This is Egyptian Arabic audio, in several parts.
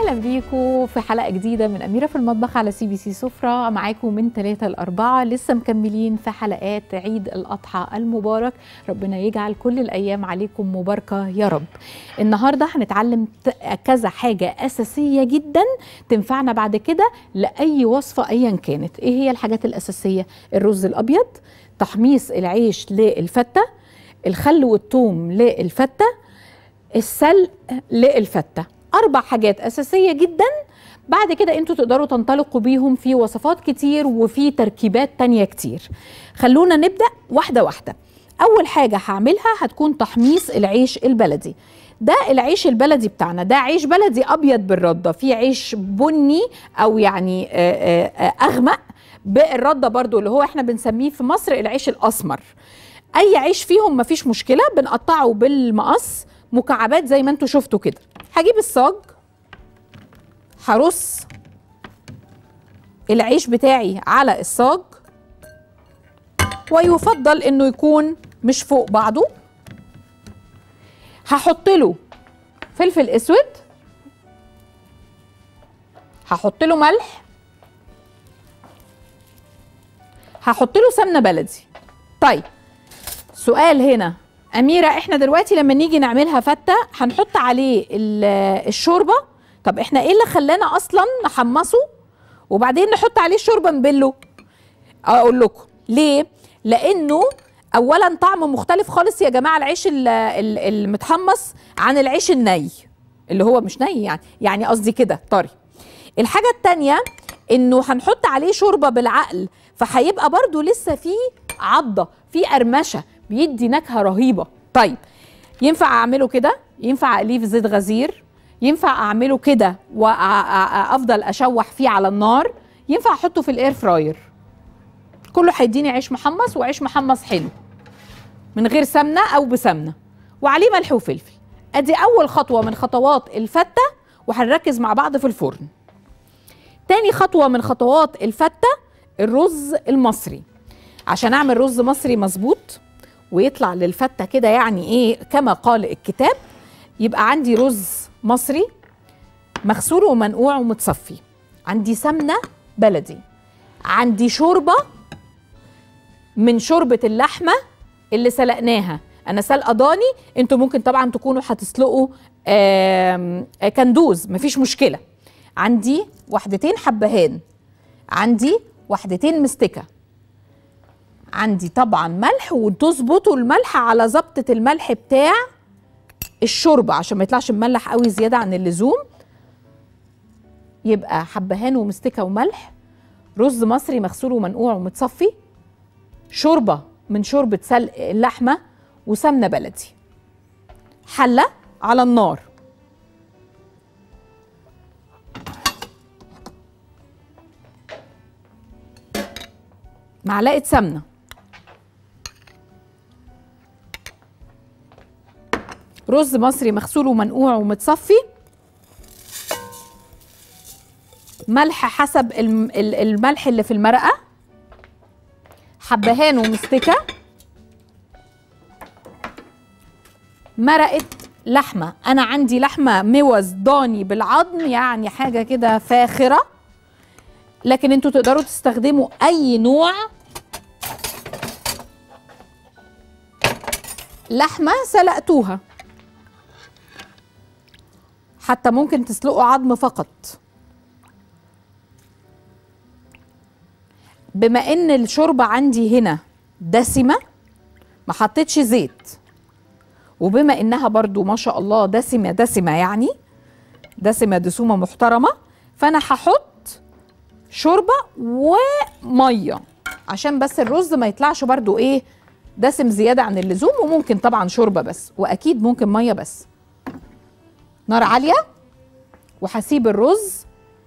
اهلا بيكم في حلقه جديده من اميره في المطبخ على سي بي سي سفره معاكم من 3 ل 4 لسه مكملين في حلقات عيد الاضحى المبارك ربنا يجعل كل الايام عليكم مباركه يا رب النهارده هنتعلم ت- كذا حاجه اساسيه جدا تنفعنا بعد كده لاي وصفه ايا كانت ايه هي الحاجات الاساسيه الرز الابيض تحميص العيش للفته الخل والثوم للفته السلق للفته اربع حاجات اساسيه جدا بعد كده انتوا تقدروا تنطلقوا بيهم في وصفات كتير وفي تركيبات تانية كتير خلونا نبدا واحده واحده اول حاجه هعملها هتكون تحميص العيش البلدي ده العيش البلدي بتاعنا ده عيش بلدي ابيض بالرده في عيش بني او يعني آه، آه، آه، اغمق بالرده برضو اللي هو احنا بنسميه في مصر العيش الاسمر اي عيش فيهم مفيش مشكله بنقطعه بالمقص مكعبات زي ما انتوا شفتوا كده هجيب الصاج هرص العيش بتاعي على الصاج ويفضل انه يكون مش فوق بعضه هحط له فلفل اسود هحط له ملح هحط له سمنه بلدي طيب سؤال هنا أميرة احنا دلوقتي لما نيجي نعملها فتة هنحط عليه ال- الشوربة طب احنا ايه اللي خلانا اصلا نحمصه وبعدين نحط عليه الشوربة نبله اقول لكم ليه لانه اولا طعم مختلف خالص يا جماعة العيش ال- ال- المتحمص عن العيش الني اللي هو مش ني يعني يعني قصدي كده طري الحاجة التانية انه هنحط عليه شوربة بالعقل فهيبقى برضو لسه فيه عضة فيه قرمشة بيدي نكهة رهيبة طيب ينفع اعمله كده ينفع اقليه في زيت غزير ينفع اعمله كده وافضل اشوح فيه على النار ينفع احطه في الاير فراير كله هيديني عيش محمص وعيش محمص حلو من غير سمنه او بسمنه وعليه ملح وفلفل ادي اول خطوه من خطوات الفته وهنركز مع بعض في الفرن تاني خطوه من خطوات الفته الرز المصري عشان اعمل رز مصري مظبوط ويطلع للفته كده يعني ايه كما قال الكتاب يبقى عندي رز مصري مغسول ومنقوع ومتصفي عندي سمنه بلدي عندي شوربه من شوربه اللحمه اللي سلقناها انا سلقه ضاني انتوا ممكن طبعا تكونوا هتسلقوا آم، آه، كندوز مفيش مشكله عندي وحدتين حبهان عندي وحدتين مستكه عندي طبعا ملح وتظبطوا الملح على ظبطة الملح بتاع الشوربة عشان ما يطلعش مملح قوي زيادة عن اللزوم يبقى حبهان ومستكة وملح رز مصري مغسول ومنقوع ومتصفي شوربة من شوربة سلق اللحمة وسمنة بلدي حلة على النار معلقة سمنة رز مصري مغسول ومنقوع ومتصفي ملح حسب الم- ال- الملح اللي في المرقة حبهان ومستكة مرقة لحمة أنا عندي لحمة موز ضاني بالعظم يعني حاجة كده فاخرة لكن انتوا تقدروا تستخدموا أي نوع لحمة سلقتوها حتى ممكن تسلقوا عظم فقط بما ان الشوربة عندي هنا دسمة ما حطيتش زيت وبما انها برضو ما شاء الله دسمة دسمة يعني دسمة دسومة محترمة فانا هحط شوربة ومية عشان بس الرز ما يطلعش برضو ايه دسم زيادة عن اللزوم وممكن طبعا شوربة بس واكيد ممكن مية بس نار عالية وهسيب الرز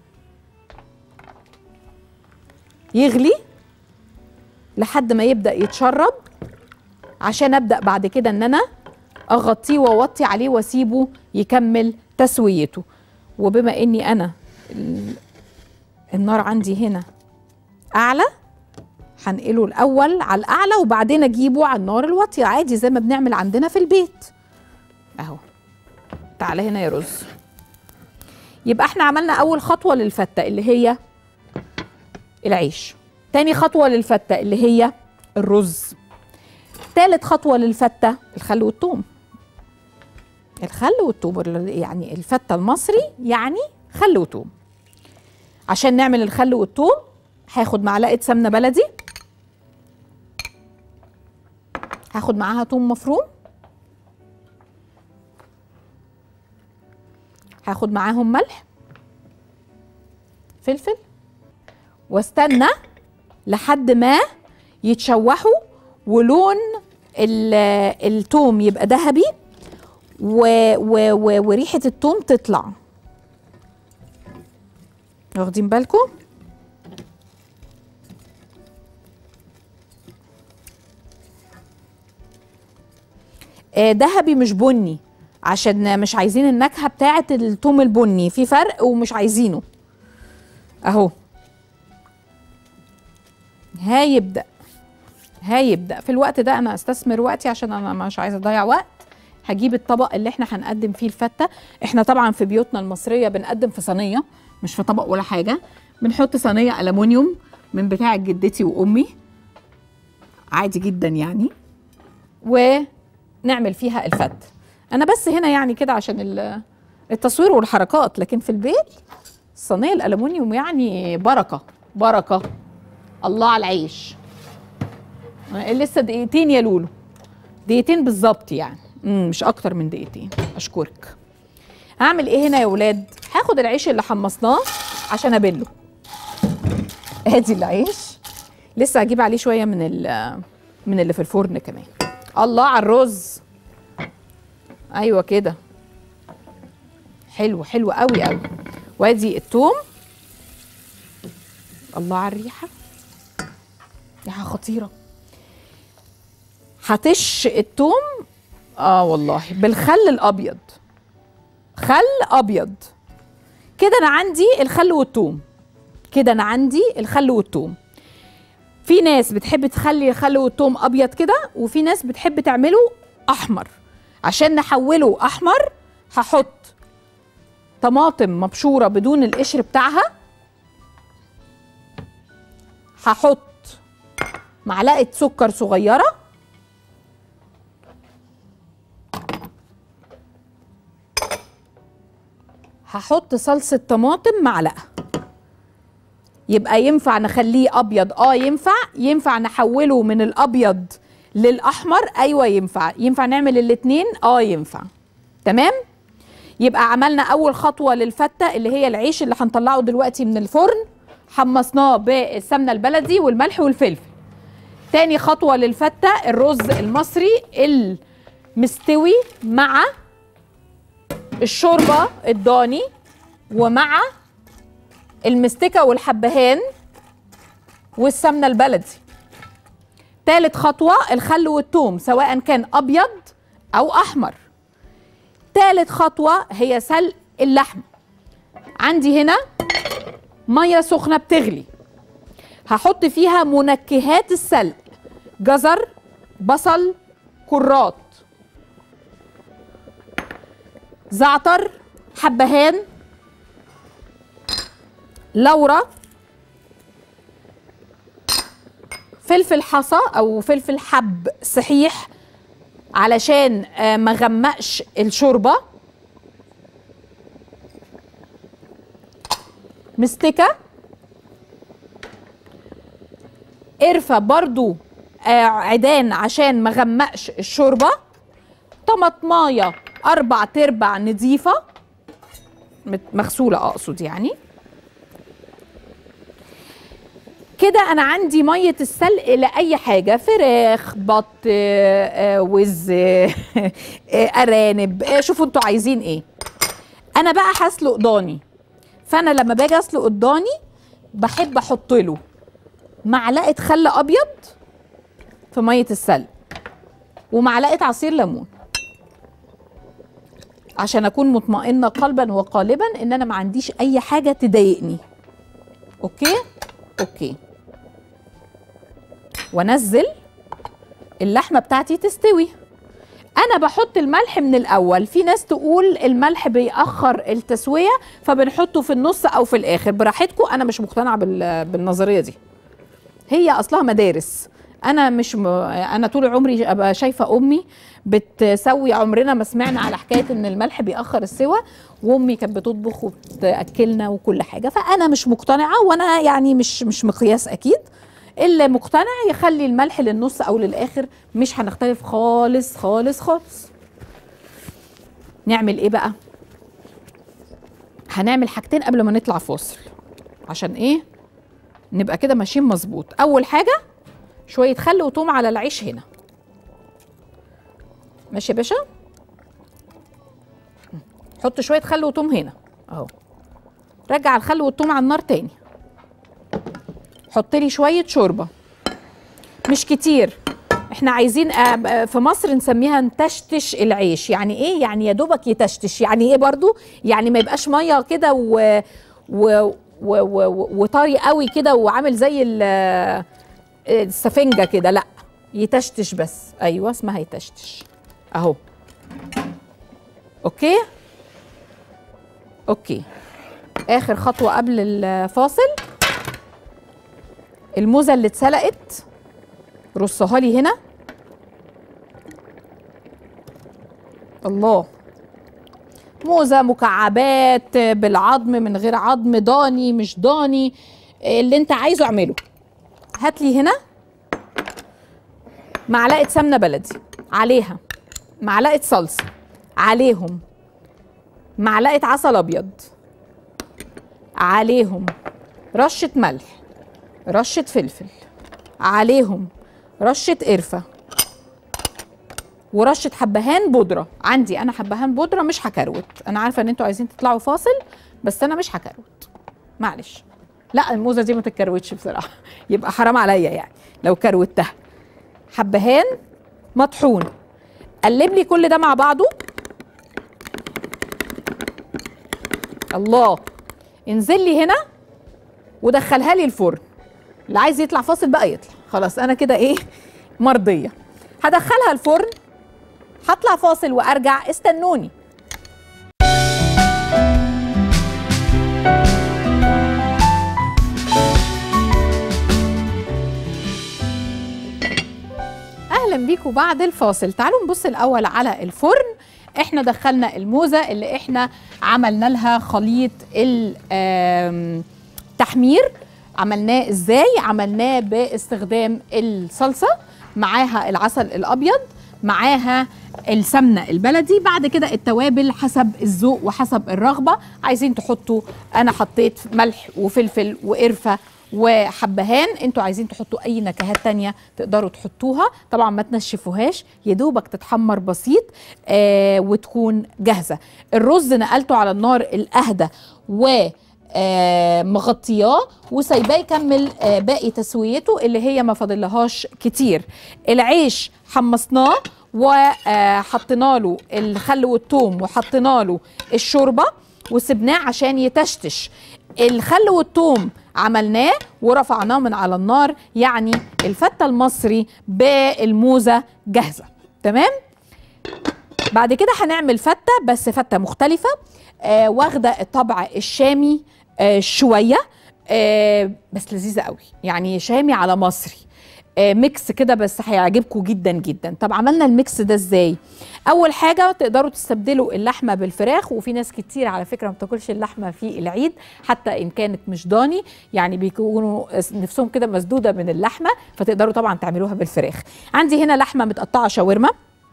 يغلي لحد ما يبدأ يتشرب عشان أبدأ بعد كده إن أنا أغطيه وأوطي عليه وأسيبه يكمل تسويته وبما إني أنا ال- النار عندي هنا أعلى هنقله الأول على الأعلى وبعدين أجيبه على النار الواطية عادي زي ما بنعمل عندنا في البيت أهو تعالى هنا يا رز يبقى احنا عملنا اول خطوه للفته اللي هي العيش تاني خطوه للفته اللي هي الرز تالت خطوه للفته الخل والثوم الخل والثوم يعني الفته المصري يعني خل وثوم عشان نعمل الخل والثوم هاخد معلقه سمنه بلدي هاخد معاها ثوم مفروم هاخد معاهم ملح فلفل واستنى لحد ما يتشوحوا ولون الثوم يبقى ذهبي و و و وريحه الثوم تطلع واخدين بالكم ذهبي مش بني عشان مش عايزين النكهه بتاعه الثوم البني في فرق ومش عايزينه اهو هيبدا هيبدا في الوقت ده انا استثمر وقتي عشان انا مش عايزه اضيع وقت هجيب الطبق اللي احنا هنقدم فيه الفته احنا طبعا في بيوتنا المصريه بنقدم في صينيه مش في طبق ولا حاجه بنحط صينيه الومنيوم من بتاعه جدتي وامي عادي جدا يعني ونعمل فيها الفت انا بس هنا يعني كده عشان التصوير والحركات لكن في البيت الصينيه الالومنيوم يعني بركه بركه الله على العيش لسه دقيقتين يا لولو دقيقتين بالظبط يعني مم مش اكتر من دقيقتين اشكرك هعمل ايه هنا يا ولاد هاخد العيش اللي حمصناه عشان ابله ادي العيش لسه هجيب عليه شويه من من اللي في الفرن كمان الله على الرز ايوه كده حلو حلو قوي قوي وادي الثوم الله على الريحه ريحه خطيره هتش الثوم اه والله بالخل الابيض خل ابيض كده انا عندي الخل والثوم كده انا عندي الخل والثوم في ناس بتحب تخلي الخل والثوم ابيض كده وفي ناس بتحب تعمله احمر عشان نحوله احمر هحط طماطم مبشوره بدون القشر بتاعها هحط معلقه سكر صغيره هحط صلصه طماطم معلقه يبقى ينفع نخليه ابيض اه ينفع ينفع نحوله من الابيض للاحمر ايوه ينفع ينفع نعمل الاتنين اه ينفع تمام يبقى عملنا اول خطوه للفته اللي هي العيش اللي هنطلعه دلوقتي من الفرن حمصناه بالسمنه البلدي والملح والفلفل تاني خطوه للفته الرز المصري المستوي مع الشوربه الضاني ومع المستكه والحبهان والسمنه البلدي تالت خطوة الخل والثوم سواء كان أبيض أو أحمر تالت خطوة هي سلق اللحم عندي هنا مية سخنة بتغلي هحط فيها منكهات السلق جزر بصل كرات زعتر حبهان لورا فلفل حصى او فلفل حب صحيح علشان ما غمقش الشوربه مستكه قرفه برضو عيدان عشان ما غمقش الشوربه طماطمايه اربع تربع نظيفه مغسوله اقصد يعني كده انا عندي ميه السلق لاي حاجه فراخ بط وز ارانب شوفوا انتوا عايزين ايه انا بقى هسلق ضاني فانا لما باجي اسلق الضاني بحب احط له معلقه خل ابيض في ميه السلق ومعلقه عصير ليمون عشان اكون مطمئنه قلبا وقالبا ان انا ما عنديش اي حاجه تضايقني اوكي اوكي وانزل اللحمه بتاعتي تستوي انا بحط الملح من الاول في ناس تقول الملح بيأخر التسويه فبنحطه في النص او في الاخر براحتكم انا مش مقتنعه بال- بالنظريه دي هي اصلها مدارس انا مش م... انا طول عمري ابقى شايفه امي بتسوي عمرنا ما سمعنا على حكايه ان الملح بيأخر السوى وامي كانت بتطبخ وبتاكلنا وكل حاجه فانا مش مقتنعه وانا يعني مش مش مقياس اكيد اللي مقتنع يخلي الملح للنص او للاخر مش هنختلف خالص خالص خالص نعمل ايه بقى هنعمل حاجتين قبل ما نطلع فاصل عشان ايه نبقى كده ماشيين مظبوط اول حاجه شويه خل وتوم على العيش هنا ماشي يا باشا حط شويه خل وتوم هنا اهو رجع الخل والثوم على النار تاني حط لي شويه شوربه مش كتير احنا عايزين آه، في مصر نسميها نتشتش العيش يعني ايه يعني يا دوبك يتشتش يعني ايه برضو يعني ما يبقاش ميه كده و و و و وطري قوي كده وعامل زي ال- السفنجه كده لا يتشتش بس ايوه اسمها يتشتش اهو اوكي اوكي اخر خطوه قبل الفاصل الموزه اللي اتسلقت رصها لي هنا الله موزه مكعبات بالعظم من غير عظم ضاني مش ضاني اللي انت عايزه اعمله هات لي هنا معلقه سمنه بلدي عليها معلقه صلصه عليهم معلقه عسل ابيض عليهم رشه ملح رشه فلفل عليهم رشه قرفه ورشه حبهان بودره عندي انا حبهان بودره مش هكروت انا عارفه ان انتوا عايزين تطلعوا فاصل بس انا مش هكروت معلش لا الموزه دي ما تتكروتش بصراحه يبقى حرام عليا يعني لو كروتها حبهان مطحون قلب لي كل ده مع بعضه الله انزل لي هنا ودخلها لي الفرن اللي عايز يطلع فاصل بقى يطلع خلاص انا كده ايه مرضيه هدخلها الفرن هطلع فاصل وارجع استنوني اهلا بيكم بعد الفاصل تعالوا نبص الاول على الفرن احنا دخلنا الموزه اللي احنا عملنا لها خليط التحمير عملناه ازاي عملناه باستخدام الصلصه معاها العسل الابيض معاها السمنه البلدي بعد كده التوابل حسب الذوق وحسب الرغبه عايزين تحطوا انا حطيت ملح وفلفل وقرفه وحبهان انتوا عايزين تحطوا اي نكهات تانية تقدروا تحطوها طبعا ما تنشفوهاش يا دوبك تتحمر بسيط آه وتكون جاهزه الرز نقلته على النار الاهدى و آه مغطياه وسايباه يكمل آه باقي تسويته اللي هي ما فاضلهاش كتير العيش حمصناه وحطينا له الخل والثوم وحطينا له الشوربه وسبناه عشان يتشتش الخل والثوم عملناه ورفعناه من على النار يعني الفته المصري بالموزه جاهزه تمام بعد كده هنعمل فته بس فته مختلفه آه واخده الطبع الشامي آه شويه آه بس لذيذه قوي يعني شامي على مصري آه ميكس كده بس هيعجبكم جدا جدا طب عملنا الميكس ده ازاي اول حاجه تقدروا تستبدلوا اللحمه بالفراخ وفي ناس كتير على فكره ما بتاكلش اللحمه في العيد حتى ان كانت مش ضاني يعني بيكونوا نفسهم كده مسدوده من اللحمه فتقدروا طبعا تعملوها بالفراخ عندي هنا لحمه متقطعه شاورما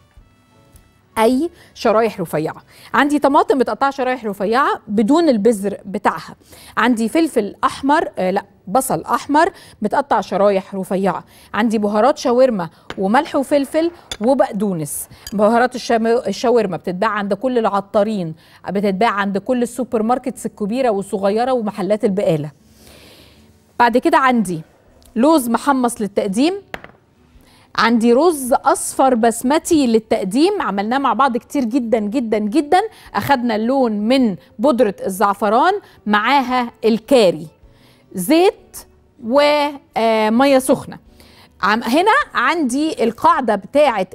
اي شرايح رفيعه عندي طماطم متقطعه شرايح رفيعه بدون البذر بتاعها عندي فلفل احمر آه لا بصل احمر متقطع شرايح رفيعه عندي بهارات شاورما وملح وفلفل وبقدونس بهارات الشام- الشاورما بتتباع عند كل العطارين بتتباع عند كل السوبر ماركتس الكبيره والصغيره ومحلات البقاله بعد كده عندي لوز محمص للتقديم عندي رز اصفر بسمتي للتقديم عملناه مع بعض كتير جدا جدا جدا اخدنا اللون من بودره الزعفران معاها الكاري زيت وميه سخنه عم هنا عندي القاعده بتاعه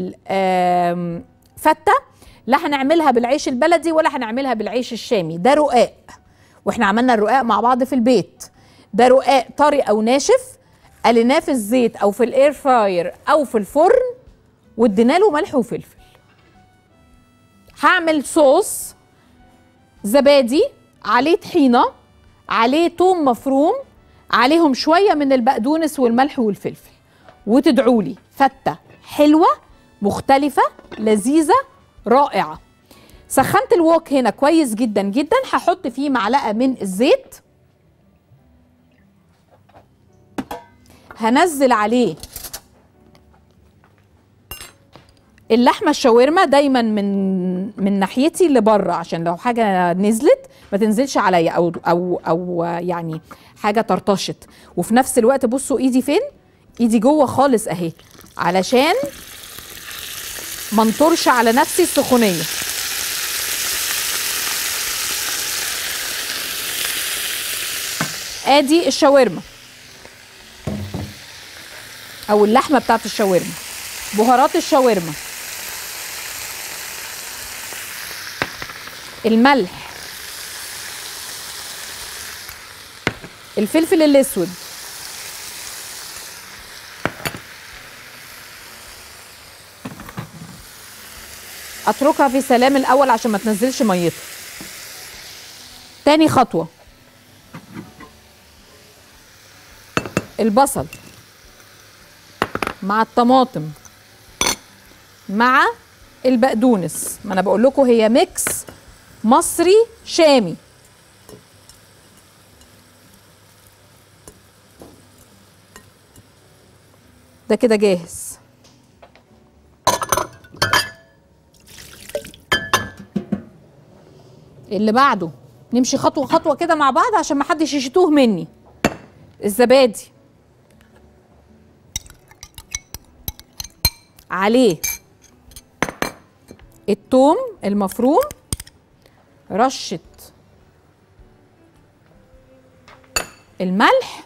الفته لا هنعملها بالعيش البلدي ولا هنعملها بالعيش الشامي ده رقاق واحنا عملنا الرقاق مع بعض في البيت ده رقاق طري او ناشف قليناه في الزيت او في الاير فراير او في الفرن وادينا له ملح وفلفل هعمل صوص زبادي عليه طحينه عليه توم مفروم عليهم شويه من البقدونس والملح والفلفل وتدعوا لي فته حلوه مختلفه لذيذه رائعه سخنت الوok هنا كويس جدا جدا هحط فيه معلقه من الزيت هنزل عليه اللحمه الشاورما دايما من من ناحيتي لبره عشان لو حاجه نزلت ما تنزلش عليا او او او يعني حاجه طرطشت وفي نفس الوقت بصوا ايدي فين ايدي جوه خالص اهي علشان ما انطرش على نفسي السخونيه ادي الشاورما او اللحمه بتاعت الشاورما بهارات الشاورما الملح الفلفل الاسود اتركها في سلام الاول عشان ما تنزلش ميتها تاني خطوه البصل مع الطماطم مع البقدونس ما انا بقول لكم هي ميكس مصري شامي ده كده جاهز اللي بعده نمشي خطوه خطوه كده مع بعض عشان ما حدش يشتوه مني الزبادي عليه التوم المفروم رشة الملح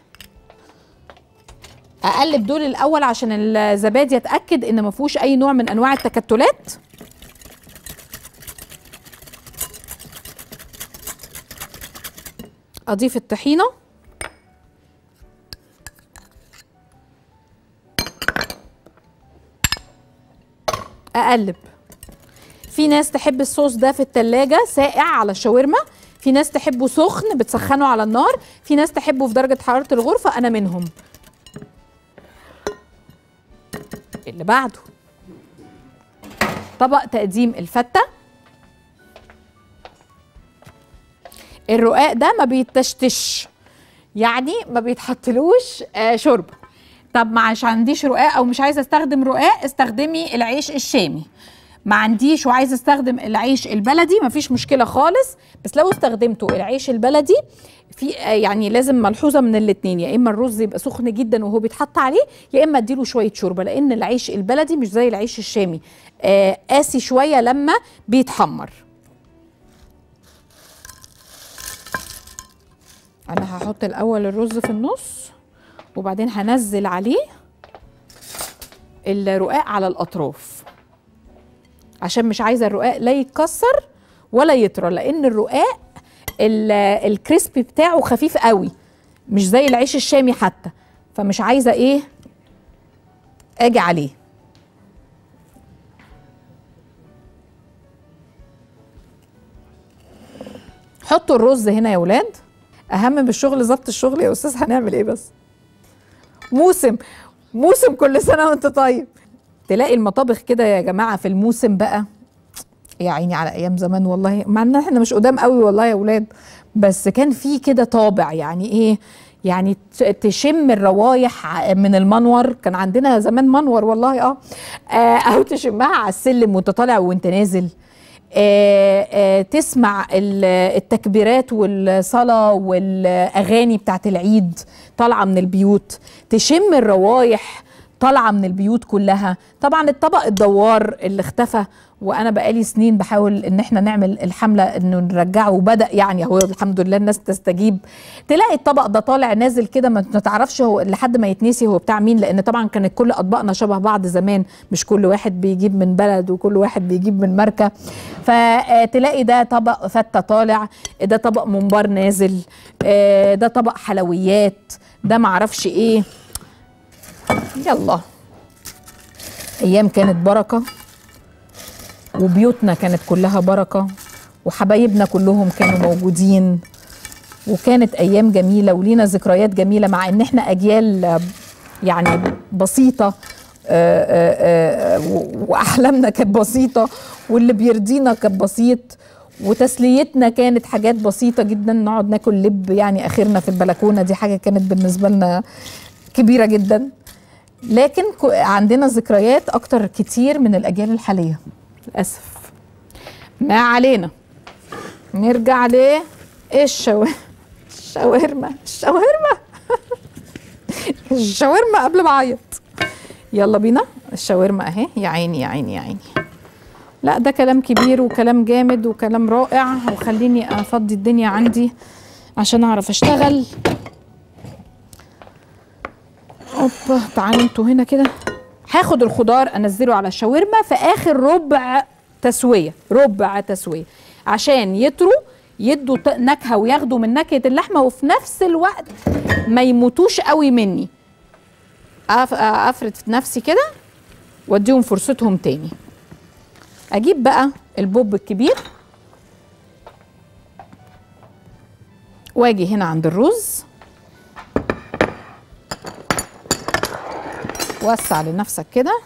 اقلب دول الاول عشان الزبادي اتاكد ان ما فيهوش اي نوع من انواع التكتلات اضيف الطحينه اقلب في ناس تحب الصوص ده في التلاجة ساقع على الشاورما في ناس تحبه سخن بتسخنه على النار في ناس تحبه في درجة حرارة الغرفة أنا منهم اللي بعده طبق تقديم الفتة الرقاق ده ما بيتشتش يعني ما بيتحطلوش آه شوربه طب ما عش عنديش رقاق او مش عايزه استخدم رقاق استخدمي العيش الشامي ما عنديش وعايزه استخدم العيش البلدي مفيش مشكله خالص بس لو استخدمته العيش البلدي في يعني لازم ملحوظه من الاثنين يا اما الرز يبقى سخن جدا وهو بيتحط عليه يا اما اديله شويه شوربه لان العيش البلدي مش زي العيش الشامي آه قاسي شويه لما بيتحمر انا هحط الاول الرز في النص وبعدين هنزل عليه الرقاق على الاطراف عشان مش عايزه الرقاق لا يتكسر ولا يطرى لان الرقاق الكريسبي بتاعه خفيف قوي مش زي العيش الشامي حتى فمش عايزه ايه اجي عليه حطوا الرز هنا يا ولاد اهم من الشغل ظبط الشغل يا استاذ هنعمل ايه بس موسم موسم كل سنه وانت طيب تلاقي المطابخ كده يا جماعه في الموسم بقى يا عيني على ايام زمان والله مع ان احنا مش قدام قوي والله يا اولاد بس كان في كده طابع يعني ايه يعني تشم الروايح من المنور كان عندنا زمان منور والله اه, آه او تشمها على السلم وانت طالع وانت نازل آه آه تسمع التكبيرات والصلاة والأغاني بتاعت العيد طالعة من البيوت تشم الروايح طالعه من البيوت كلها طبعا الطبق الدوار اللي اختفى وانا بقالي سنين بحاول ان احنا نعمل الحمله انه نرجعه وبدا يعني هو الحمد لله الناس تستجيب تلاقي الطبق ده طالع نازل كده ما تعرفش هو لحد ما يتنسي هو بتاع مين لان طبعا كانت كل اطباقنا شبه بعض زمان مش كل واحد بيجيب من بلد وكل واحد بيجيب من ماركه فتلاقي ده طبق فته طالع ده طبق ممبار نازل آه، ده طبق حلويات ده معرفش ايه يلا ايام كانت بركه وبيوتنا كانت كلها بركه وحبايبنا كلهم كانوا موجودين وكانت ايام جميله ولينا ذكريات جميله مع ان احنا اجيال آه، يعني بسيطه آه، آه، آه، و- واحلامنا كانت بسيطه واللي بيرضينا كان بسيط وتسليتنا كانت حاجات بسيطه جدا نقعد ناكل لب يعني اخرنا في البلكونه دي حاجه كانت بالنسبه لنا كبيره جدا لكن ك- عندنا ذكريات اكتر كتير من الاجيال الحاليه للاسف ما علينا نرجع ل الشاورما الشاورما الشاورما الشاورما قبل ما اعيط يلا بينا الشاورما اهي يا عيني يا عيني يا عيني لا ده كلام كبير وكلام جامد وكلام رائع وخليني افضي الدنيا عندي عشان اعرف اشتغل اوبا تعالوا انتوا هنا كده هاخد الخضار انزله على الشاورما في اخر ربع تسويه ربع تسويه عشان يطروا يدوا ط- نكهه وياخدوا من نكهه اللحمه وفي نفس الوقت ما يموتوش قوي مني أف- افرد في نفسي كده واديهم فرصتهم تاني اجيب بقى البوب الكبير واجي هنا عند الرز وسع لنفسك كده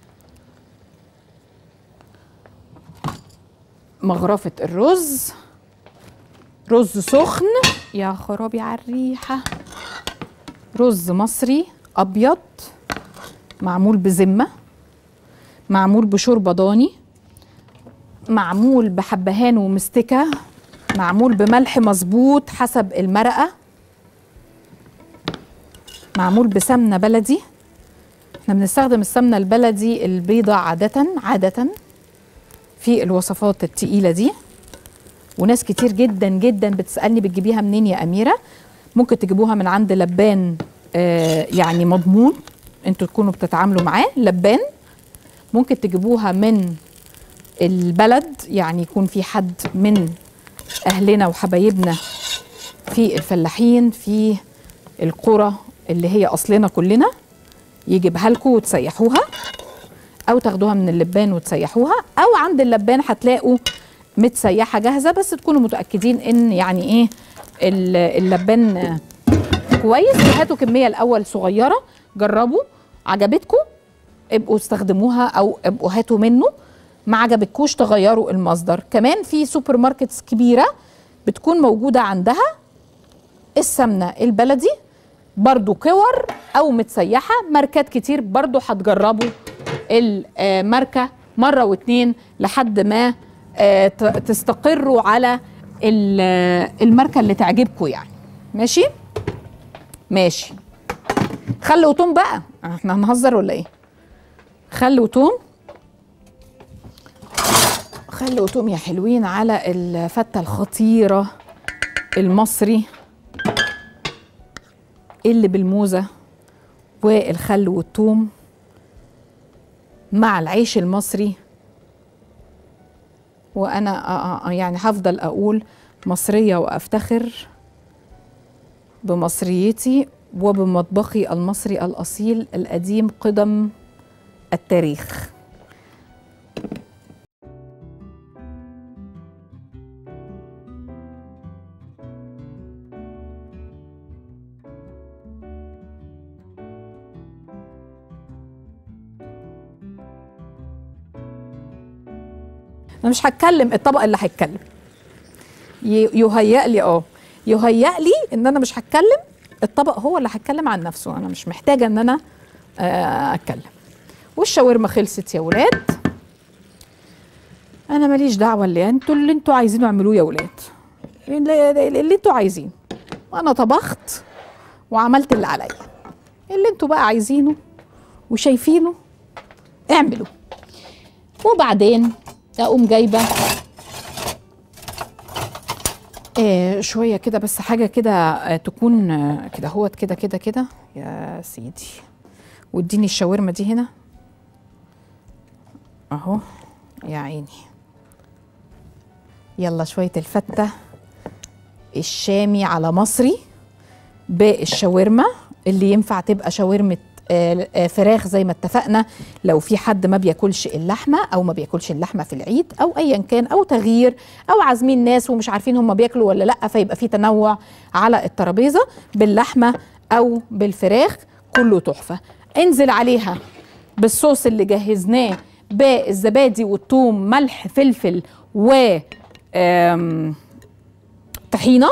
مغرفة الرز رز سخن يا خرابي على الريحة رز مصري أبيض معمول بذمة معمول بشوربة ضاني معمول بحبهان ومستكة معمول بملح مظبوط حسب المرقة معمول بسمنة بلدي احنا بنستخدم السمنة البلدي البيضة عادة عادة في الوصفات التقيلة دي وناس كتير جدا جدا بتسألني بتجيبيها منين يا أميرة ممكن تجيبوها من عند لبان آه يعني مضمون انتوا تكونوا بتتعاملوا معاه لبان ممكن تجيبوها من البلد يعني يكون في حد من أهلنا وحبايبنا في الفلاحين في القرى اللي هي أصلنا كلنا يجيبها لكم وتسيحوها او تاخدوها من اللبان وتسيحوها او عند اللبان هتلاقوا متسيحه جاهزه بس تكونوا متاكدين ان يعني ايه ال- اللبان آه، كويس هاتوا كميه الاول صغيره جربوا عجبتكم ابقوا استخدموها او ابقوا هاتوا منه ما عجبتكوش تغيروا المصدر كمان في سوبر ماركتس كبيره بتكون موجوده عندها السمنه البلدي برضو كور او متسيحه ماركات كتير برضو هتجربوا الماركه مره واتنين لحد ما آه، ت- تستقروا على ال- آه، الماركه اللي تعجبكم يعني ماشي ماشي خل وتوم بقى احنا هنهزر ولا ايه خل وتوم خل وتوم يا حلوين على الفته الخطيره المصري اللي بالموزة والخل والثوم مع العيش المصري وأنا آه آه يعني هفضل أقول مصرية وأفتخر بمصريتي وبمطبخي المصري الأصيل القديم قدم التاريخ انا مش هتكلم الطبق اللي هيتكلم ي- يهيأ لي اه يهيأ لي ان انا مش هتكلم الطبق هو اللي هيتكلم عن نفسه انا مش محتاجه ان انا آه، اتكلم والشاورما خلصت يا ولاد انا ماليش دعوه اللي انتوا اللي انتوا عايزينه اعملوه يا ولاد اللي, اللي انتوا عايزينه انا طبخت وعملت اللي عليا اللي انتوا بقى عايزينه وشايفينه اعملوا وبعدين اقوم جايبه آه شويه كده بس حاجه كده آه تكون آه كده هوت كده كده كده يا سيدي واديني الشاورما دي هنا اهو يا عيني يلا شويه الفته الشامي على مصري بالشاورما اللي ينفع تبقى شاورمه آه، آه، فراخ زي ما اتفقنا لو في حد ما بياكلش اللحمه او ما بياكلش اللحمه في العيد او ايا كان او تغيير او عازمين ناس ومش عارفين هم بياكلوا ولا لا فيبقى في تنوع على الترابيزه باللحمه او بالفراخ كله تحفه انزل عليها بالصوص اللي جهزناه بالزبادي والثوم ملح فلفل و آم، طحينه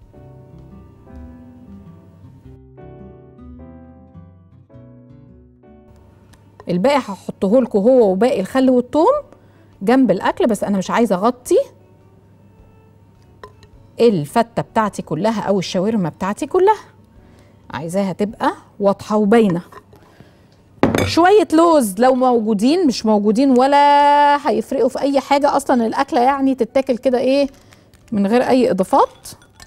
الباقي هحطه لكم هو وباقي الخل والثوم جنب الاكل بس انا مش عايزه اغطي الفته بتاعتي كلها او الشاورما بتاعتي كلها عايزاها تبقى واضحه وباينه شويه لوز لو موجودين مش موجودين ولا هيفرقوا في اي حاجه اصلا الاكله يعني تتاكل كده ايه من غير اي اضافات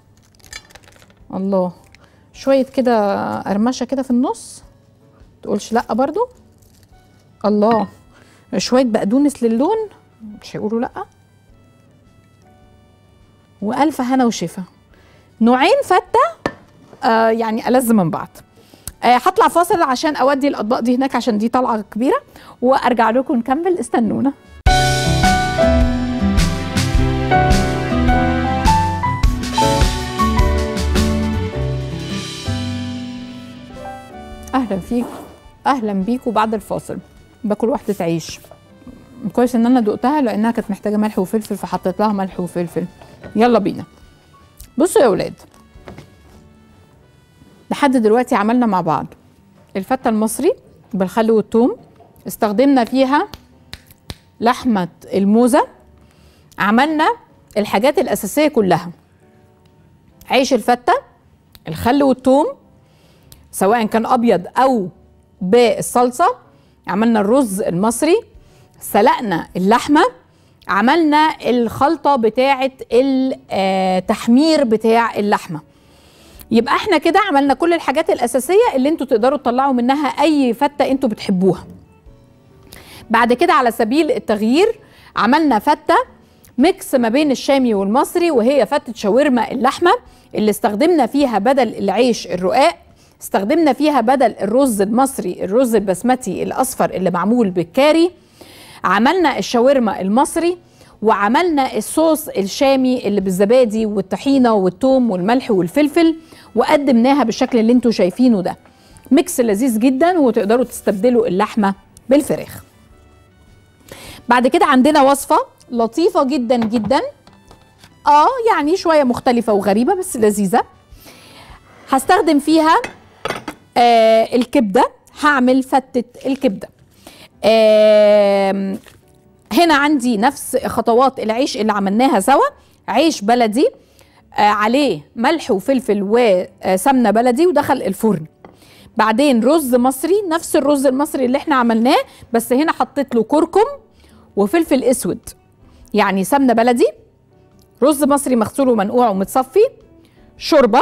الله شويه كده قرمشه كده في النص تقولش لا برضو الله شويه بقدونس للون مش هيقولوا لا والف هنا وشفا نوعين فته آه يعني ألذ من بعض آه هطلع فاصل عشان اودي الاطباق دي هناك عشان دي طلعه كبيره وارجع لكم نكمل استنونا اهلا فيك اهلا بيكم بعد الفاصل باكل واحده عيش كويس ان انا دقتها لانها كانت محتاجه ملح وفلفل فحطيت لها ملح وفلفل يلا بينا بصوا يا ولاد لحد دلوقتي عملنا مع بعض الفته المصري بالخل والثوم استخدمنا فيها لحمه الموزه عملنا الحاجات الاساسيه كلها عيش الفته الخل والثوم سواء كان ابيض او بالصلصه عملنا الرز المصري سلقنا اللحمه عملنا الخلطه بتاعه التحمير بتاع اللحمه يبقى احنا كده عملنا كل الحاجات الاساسيه اللي انتوا تقدروا تطلعوا منها اي فته انتوا بتحبوها بعد كده على سبيل التغيير عملنا فته ميكس ما بين الشامي والمصري وهي فتة شاورما اللحمة اللي استخدمنا فيها بدل العيش الرقاق استخدمنا فيها بدل الرز المصري الرز البسمتي الأصفر اللي معمول بالكاري عملنا الشاورما المصري وعملنا الصوص الشامي اللي بالزبادي والطحينه والثوم والملح والفلفل وقدمناها بالشكل اللي انتوا شايفينه ده ميكس لذيذ جدا وتقدروا تستبدلوا اللحمه بالفراخ بعد كده عندنا وصفه لطيفه جدا جدا اه يعني شويه مختلفه وغريبه بس لذيذه هستخدم فيها آه الكبده هعمل فتة الكبده آه هنا عندي نفس خطوات العيش اللي عملناها سوا عيش بلدي آه عليه ملح وفلفل وسمنه بلدي ودخل الفرن بعدين رز مصري نفس الرز المصري اللي احنا عملناه بس هنا حطيت له كركم وفلفل اسود يعني سمنه بلدي رز مصري مغسول ومنقوع ومتصفي شوربه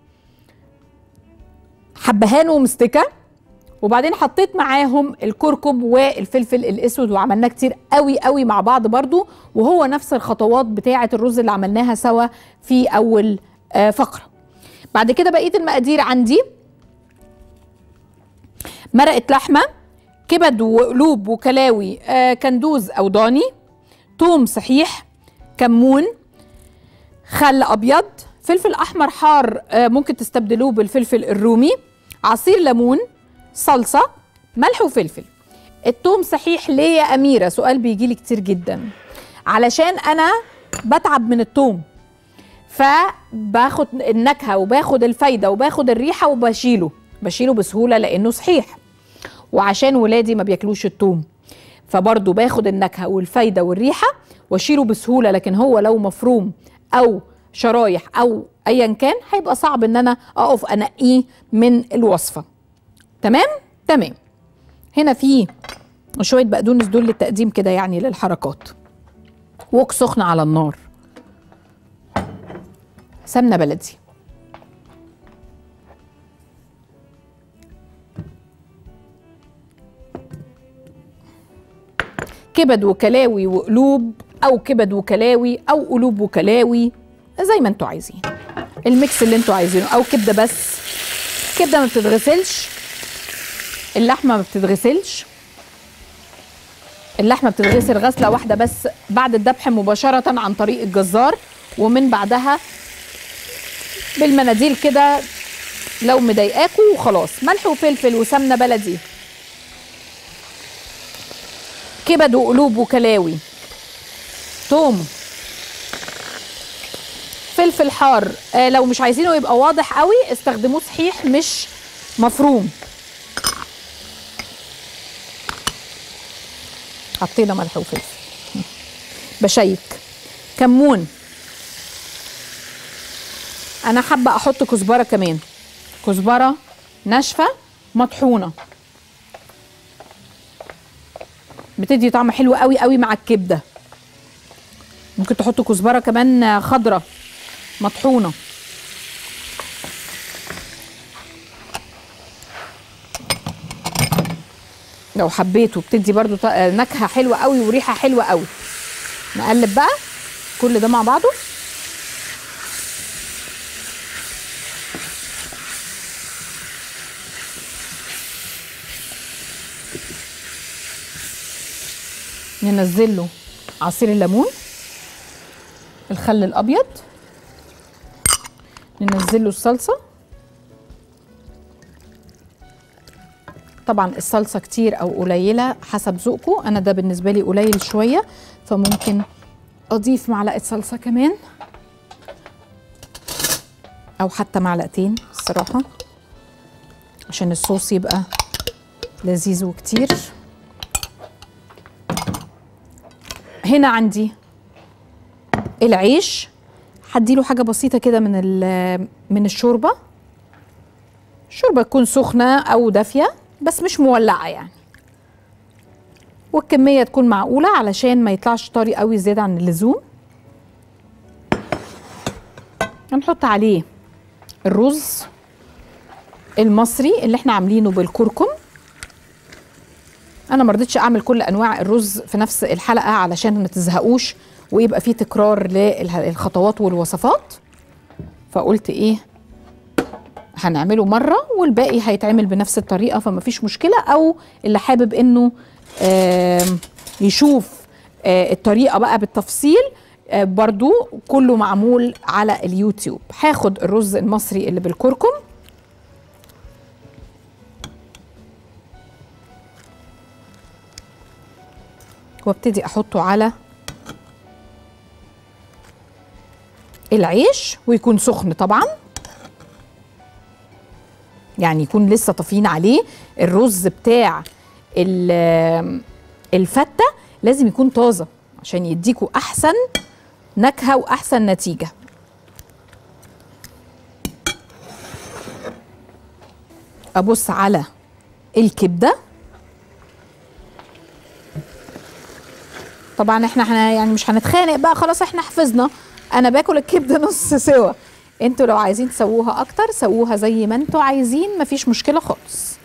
حبهان ومستكه وبعدين حطيت معاهم الكركم والفلفل الاسود وعملناه كتير قوي قوي مع بعض برضو وهو نفس الخطوات بتاعه الرز اللي عملناها سوا في اول آه فقره بعد كده بقيه المقادير عندي مرقه لحمه كبد وقلوب وكلاوي آه كندوز او ضاني توم صحيح كمون خل ابيض فلفل احمر حار آه ممكن تستبدلوه بالفلفل الرومي عصير ليمون صلصه ملح وفلفل التوم صحيح ليه يا اميره سؤال بيجي لي كتير جدا علشان انا بتعب من التوم فباخد النكهه وباخد الفايده وباخد الريحه وبشيله بشيله بسهوله لانه صحيح وعشان ولادي ما بياكلوش التوم فبرضه باخد النكهه والفايده والريحه واشيله بسهوله لكن هو لو مفروم او شرايح او ايا كان هيبقى صعب ان انا اقف انقيه من الوصفه تمام تمام هنا في شويه بقدونس دول للتقديم كده يعني للحركات ووك سخن على النار سمنه بلدي كبد وكلاوي وقلوب او كبد وكلاوي او قلوب وكلاوي زي ما انتوا عايزين الميكس اللي انتوا عايزينه او كبده بس كبده ما بتتغسلش اللحمه ما بتتغسلش اللحمه بتتغسل غسله واحده بس بعد الذبح مباشره عن طريق الجزار ومن بعدها بالمناديل كده لو مضايقاكوا وخلاص ملح وفلفل وسمنه بلدي كبد وقلوب وكلاوي توم فلفل حار آه لو مش عايزينه يبقى واضح قوي استخدموه صحيح مش مفروم حطينا ملح وفلفل بشيك كمون انا حابه احط كزبره كمان كزبره ناشفه مطحونه بتدي طعم حلو قوي قوي مع الكبده ممكن تحطوا كزبره كمان خضره مطحونه لو حبيتوا بتدي برضو ط- نكهه حلوه قوي وريحه حلوه قوي نقلب بقى كل ده مع بعضه ننزل له عصير الليمون الخل الابيض ننزل له الصلصه طبعا الصلصه كتير او قليله حسب ذوقكم انا ده بالنسبه لي قليل شويه فممكن اضيف معلقه صلصه كمان او حتى معلقتين الصراحه عشان الصوص يبقى لذيذ وكتير هنا عندي العيش هديله حاجه بسيطه كده من ال- من الشوربه الشوربه تكون سخنه او دافيه بس مش مولعه يعني والكميه تكون معقوله علشان ما يطلعش طري قوي زياده عن اللزوم هنحط عليه الرز المصري اللي احنا عاملينه بالكركم انا ما رضيتش اعمل كل انواع الرز في نفس الحلقه علشان ما تزهقوش ويبقى فيه تكرار للخطوات والوصفات فقلت ايه هنعمله مره والباقي هيتعمل بنفس الطريقه فما فيش مشكله او اللي حابب انه آم، يشوف آه، الطريقه بقى بالتفصيل آه، برضو كله معمول على اليوتيوب هاخد الرز المصري اللي بالكركم وابتدي احطه على العيش ويكون سخن طبعا يعني يكون لسه طافيين عليه الرز بتاع ال- الفته لازم يكون طازه عشان يديكوا احسن نكهه واحسن نتيجه ابص على الكبده طبعا احنا احنا يعني مش هنتخانق بقى خلاص احنا حفظنا انا باكل الكبده نص سوا انتوا لو عايزين تسووها اكتر سووها زي ما انتوا عايزين مفيش مشكله خالص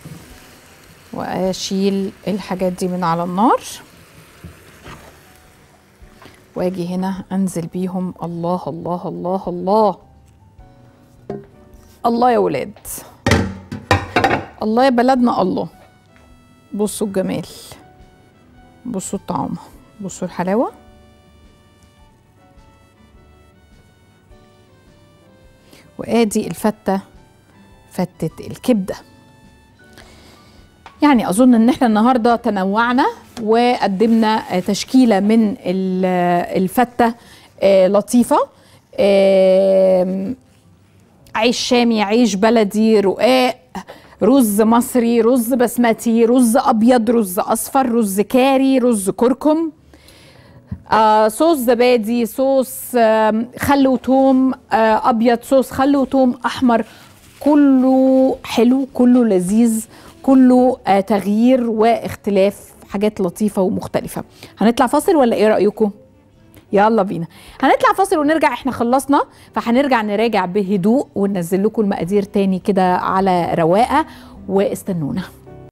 واشيل الحاجات دي من على النار واجي هنا انزل بيهم الله الله الله الله الله يا ولاد الله يا بلدنا الله بصوا الجمال بصوا الطعام بصوا الحلاوه وادي الفته فتة الكبده يعني اظن ان احنا النهارده تنوعنا وقدمنا آه، تشكيله من ال- آه، الفته آه، لطيفه آم، عيش شامي عيش بلدي رقاق رز مصري رز بسمتي رز ابيض رز اصفر رز كاري رز كركم آه صوص زبادي صوص آم، خل وتوم آه ابيض صوص خل وتوم احمر كله حلو كله لذيذ كله آه تغيير واختلاف حاجات لطيفه ومختلفه هنطلع فاصل ولا ايه رايكم يلا بينا هنطلع فاصل ونرجع احنا خلصنا فهنرجع نراجع بهدوء وننزل لكم المقادير تاني كده على رواقه واستنونا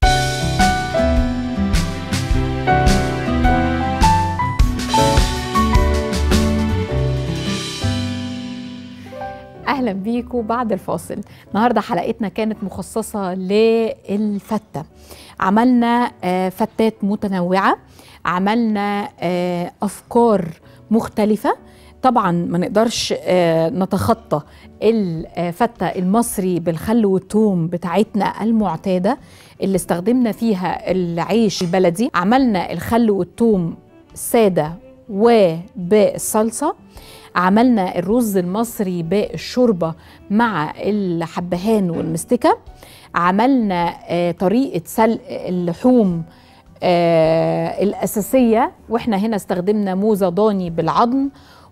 اهلا بيكم بعد الفاصل النهارده حلقتنا كانت مخصصه للفته عملنا آه، فتات متنوعه عملنا آه، افكار مختلفه طبعا ما نقدرش آه، نتخطى الفتة المصري بالخل والثوم بتاعتنا المعتادة اللي استخدمنا فيها العيش البلدي عملنا الخل والثوم سادة وبالصلصة عملنا الرز المصري بالشوربة مع الحبهان والمستكة عملنا آه، طريقة سلق اللحوم آه، الأساسية وإحنا هنا استخدمنا موزة ضاني بالعظم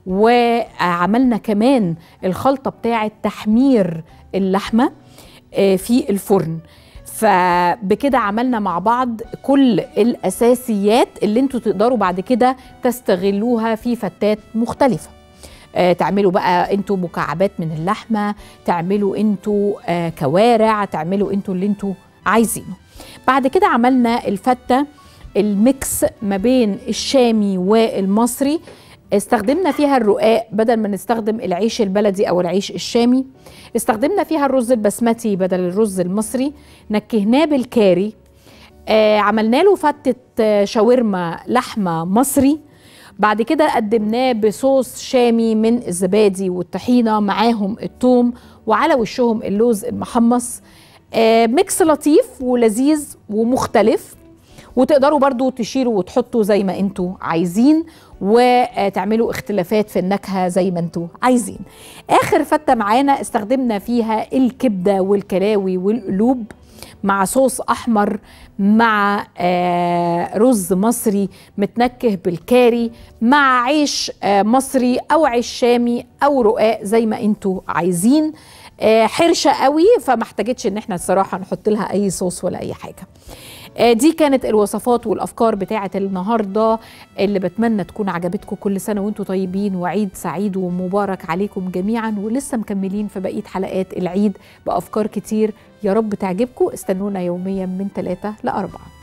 وعملنا كمان الخلطة بتاعة تحمير اللحمة آه، في الفرن فبكده عملنا مع بعض كل الأساسيات اللي انتوا تقدروا بعد كده تستغلوها في فتات مختلفة آه، تعملوا بقى انتوا مكعبات من اللحمه تعملوا انتوا آه، كوارع تعملوا انتوا اللي انتوا عايزينه بعد كده عملنا الفته الميكس ما بين الشامي والمصري استخدمنا فيها الرقاق بدل ما نستخدم العيش البلدي او العيش الشامي استخدمنا فيها الرز البسمتي بدل الرز المصري نكهناه بالكاري آه عملنا له فتة آه، شاورما لحمة مصري بعد كده قدمناه بصوص شامي من الزبادي والطحينة معاهم الثوم وعلى وشهم اللوز المحمص آه ميكس لطيف ولذيذ ومختلف وتقدروا برضو تشيلوا وتحطوا زي ما انتوا عايزين وتعملوا اختلافات في النكهة زي ما انتوا عايزين اخر فتة معانا استخدمنا فيها الكبدة والكلاوي والقلوب مع صوص احمر مع آه، رز مصري متنكه بالكاري مع عيش آه، مصري او عيش شامي او رقاق زي ما انتوا عايزين آه، حرشه قوي فما احتاجتش ان احنا الصراحه نحط لها اي صوص ولا اي حاجه آه، دي كانت الوصفات والافكار بتاعه النهارده اللي بتمنى تكون عجبتكم كل سنه وانتم طيبين وعيد سعيد ومبارك عليكم جميعا ولسه مكملين في بقيه حلقات العيد بافكار كتير يا رب تعجبكم استنونا يوميا من ثلاثة لأربعة